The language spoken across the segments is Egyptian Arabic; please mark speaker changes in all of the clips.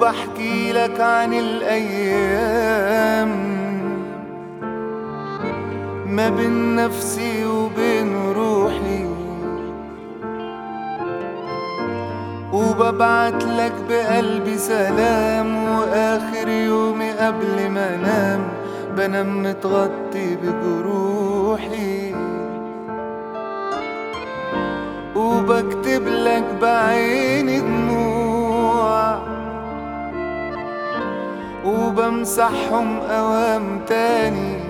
Speaker 1: وبحكي لك عن الأيام ما بين نفسي وبين روحي وببعت لك بقلبي سلام وآخر يومي قبل ما انام بنام متغطي بجروحي وبكتب لك بعيني دموع وبمسحهم أوام تاني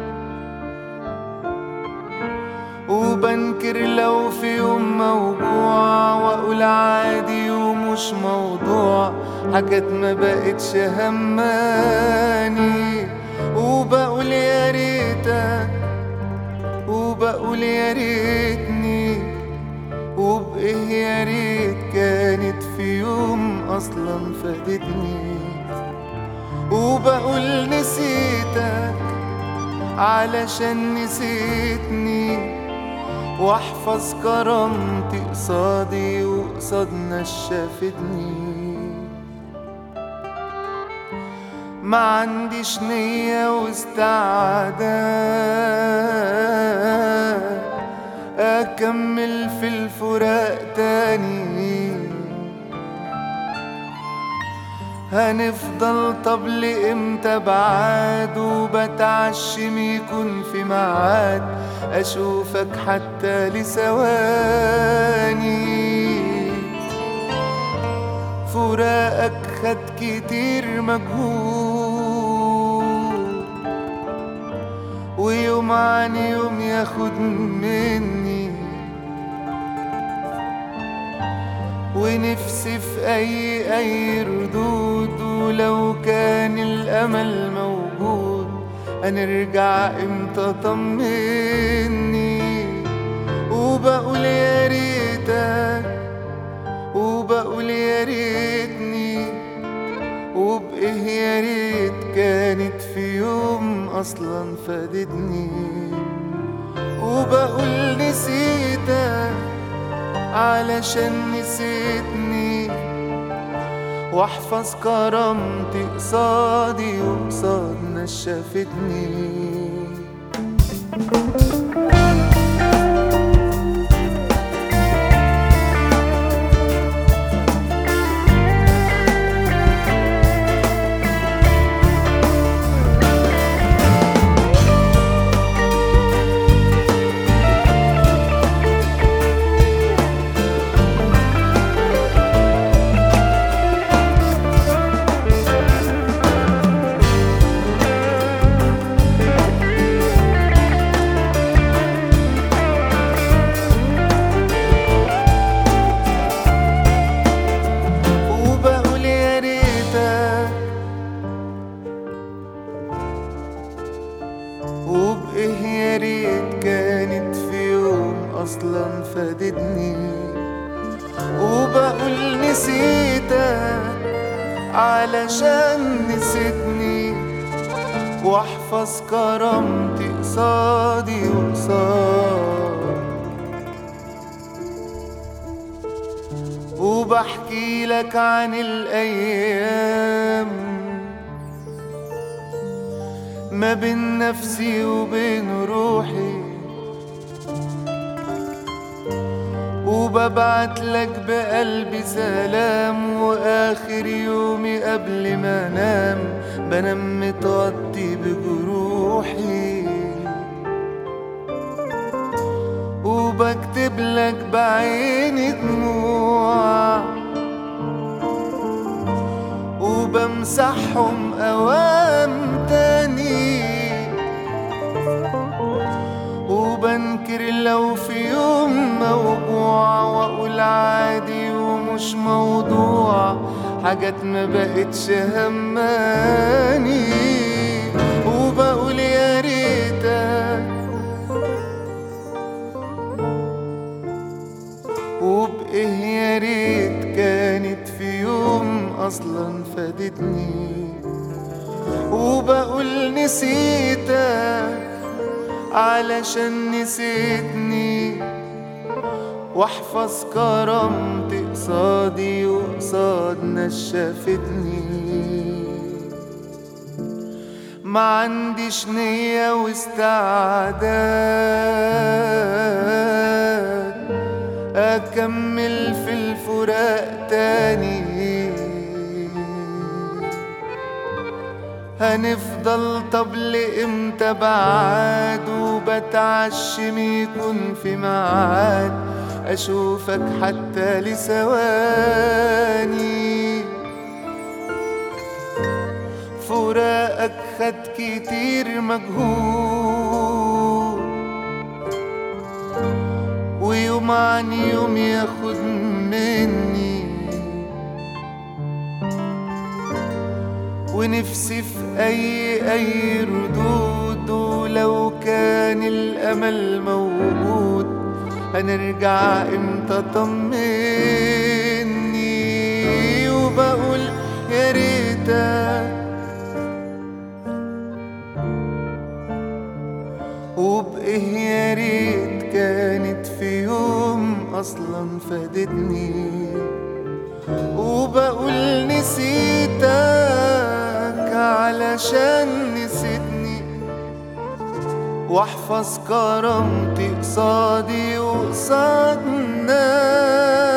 Speaker 1: وبنكر لو في يوم موجوع واقول عادي ومش موضوع حاجات ما بقتش هماني وبقول يا ريتك وبقول يا ريتني وبإيه يا ريت كانت في يوم أصلا فادتني وبقول نسيتك علشان نسيتني واحفظ كرامتي قصادي وقصاد ناس شافتني ما عنديش نية واستعداد أكمل في الفراق تاني هنفضل طب لإمتى بعاد وبتعشم يكون في ميعاد أشوفك حتى لثواني فراقك خد كتير مجهود ويوم عن يوم ياخد مني ونفسي في أي أي ردود ولو كان الأمل موجود هنرجع امتى طمني وبقول يا ريتك وبقول يا ريتني وبإيه يا ريت كانت في يوم أصلا فادتني وبقول نسيتك علشان نسيتني واحفظ كرامتي قصادي وقصاد ناس شافتني وبقول يا ريتك وبإيه يا ريت كانت في يوم أصلا فادتني وبقول نسيتك علشان نسيتني واحفظ كرامتي قصادي وقصاد وبحكي لك عن الأيام ما بين نفسي وبين روحي وببعت لك بقلبي سلام وآخر يومي قبل ما أنام بنام متغطي بجروحي وبكتب لك بعيني دموع وبمسحهم أوام تاني وبنكر لو في يوم موجوع واقول عادي ومش موضوع حاجات ما بقتش هماني وبقول يا ريتك وبإيه يا ريت كانت في يوم أصلا فادتني وبقول نسيتك علشان نسيتني واحفظ كرامتي قصادي وقصاد ناس شافتني ما عنديش نية واستعداد أكمل في الفراق تاني هنفضل طب لإمتى بعاد وبتعشم يكون في ميعاد أشوفك حتى لثواني فراقك خد كتير مجهود ويوم عن يوم ياخد مني ونفسي في أي أي ردود ولو كان الأمل موجود هنرجع امتى طمني وبقول يا ريتك وبإيه يا ريت كانت في يوم أصلا فادتني وبقول نسيتك علشان نسيتني واحفظ كرامتي قصادي وقصاد الناس